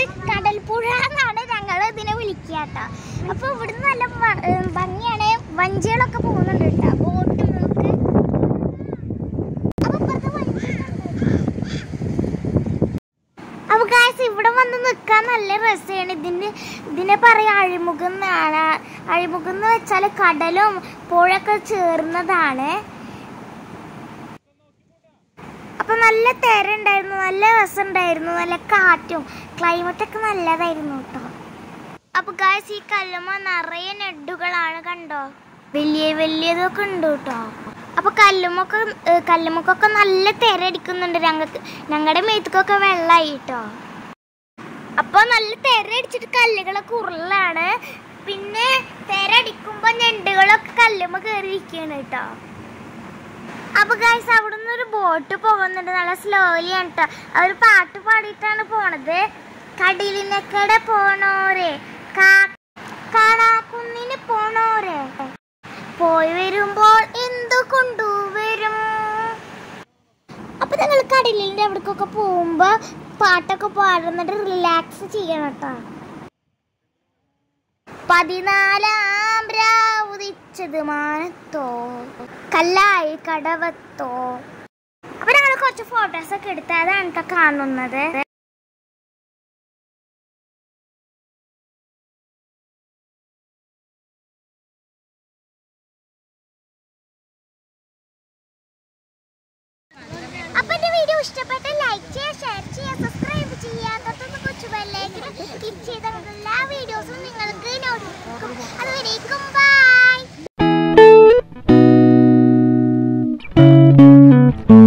കടൽപ്പുഴ എന്നാണ് ഞങ്ങൾ ഇതിനെ വിളിക്കുക കേട്ടോ അപ്പൊ ഇവിടുന്ന് നല്ല വ- ഏർ ഭംഗിയാണ് വഞ്ചികളൊക്കെ പോകുന്നുണ്ട് കേട്ടോ ബോട്ടും ഒക്കെ അപ്പൊ ഇപ്പുറത്തെ വഞ്ചി അപ്പൊ ഗായ്സ് ഇവിടെ വന്ന് നിൽക്കാൻ നല്ല രസമാണ് ഇതിന് ഇതിനെ പറയാ അഴിമുഖം എന്നാണ് അഴിമുഖം എന്ന് വെച്ചാൽ കടലും പുഴയൊക്കെ ചേർന്നതാണ് അപ്പൊ നല്ല തിരണ്ടായിരുന്നു നല്ല രസമുണ്ടായിരുന്നു നല്ല കാറ്റും ക്ലൈമറ്റ് ഒക്കെ നല്ലതായിരുന്നു കേട്ടോ അപ്പൊ ഗായ്സ് ഈ കല്ലുമ്മ നിറയെ നെഡുകളാണ് കണ്ടോ വലിയ വലിയതൊക്കെ ഉണ്ട് കേട്ടോ അപ്പൊ കല്ലുമൊക്കെ ഏഹ് കല്ലുമ്മക്കൊക്കെ നല്ല തിരടിക്കുന്നുണ്ട് ഞങ്ങൾക്ക് ഞങ്ങളുടെ മേത്തുക്കൊക്കെ വെള്ളമായി കേട്ടോ അപ്പൊ നല്ല തിരടിച്ചിട്ട് കല്ലുകളൊക്കെ ഉരുളാണ് പിന്നെ തിരടിക്കുമ്പോ ഞണ്ടുകളൊക്കെ കല്ലുമ്മ കയറിയിരിക്കുകയാണ് കേട്ടോ അപ്പൊ ഗൈസ് അവിടുന്ന് ഒരു ബോട്ട് പോകുന്നുണ്ട് നല്ല സ്ലോലി ആണ് കേട്ടോ അവർ പാട്ട് പാടിയിട്ടാണ് പോണത് കടലിനക്കടെ പോണോരെ കാ- കാണാക്കുന്നിന് പോണോരെ പോയി വരുമ്പോൾ എന്തു കൊണ്ടുവരും അപ്പൊ ഞങ്ങൾ കടലിന്റെ അവിടേക്കൊക്കെ പോകുമ്പോ പാട്ടൊക്കെ പാടുന്നിട്ട് റിലാക്സ് ചെയ്യണം കേട്ടോ പതിനാലാം രാവുദിച്ചത് മാനത്തോ കല്ലായി കടവത്തോ അപ്പൊ ഞങ്ങൾ കുറച്ച് ഫോട്ടോസ് ഒക്കെ എടുത്ത് അതാണ് കേട്ടോ കാണുന്നത് അപ്പൊ എന്റെ വീഡിയോ ഇഷ്ടപ്പെട്ട ലൈക്ക് ചെയ്യുക ഷെയർ ചെയ്യുക സബ്സ്ക്രൈബ് ചെയ്യുക തൊട്ടൊന്ന് കൊച്ചു ബെല്ലേക്ക് ക്ലിക്ക് ചെയ്ത എല്ലാ വീഡിയോസും നിങ്ങൾക്ക് നോട്ടിഫിക്കും അതുവരേക്കും ബൈ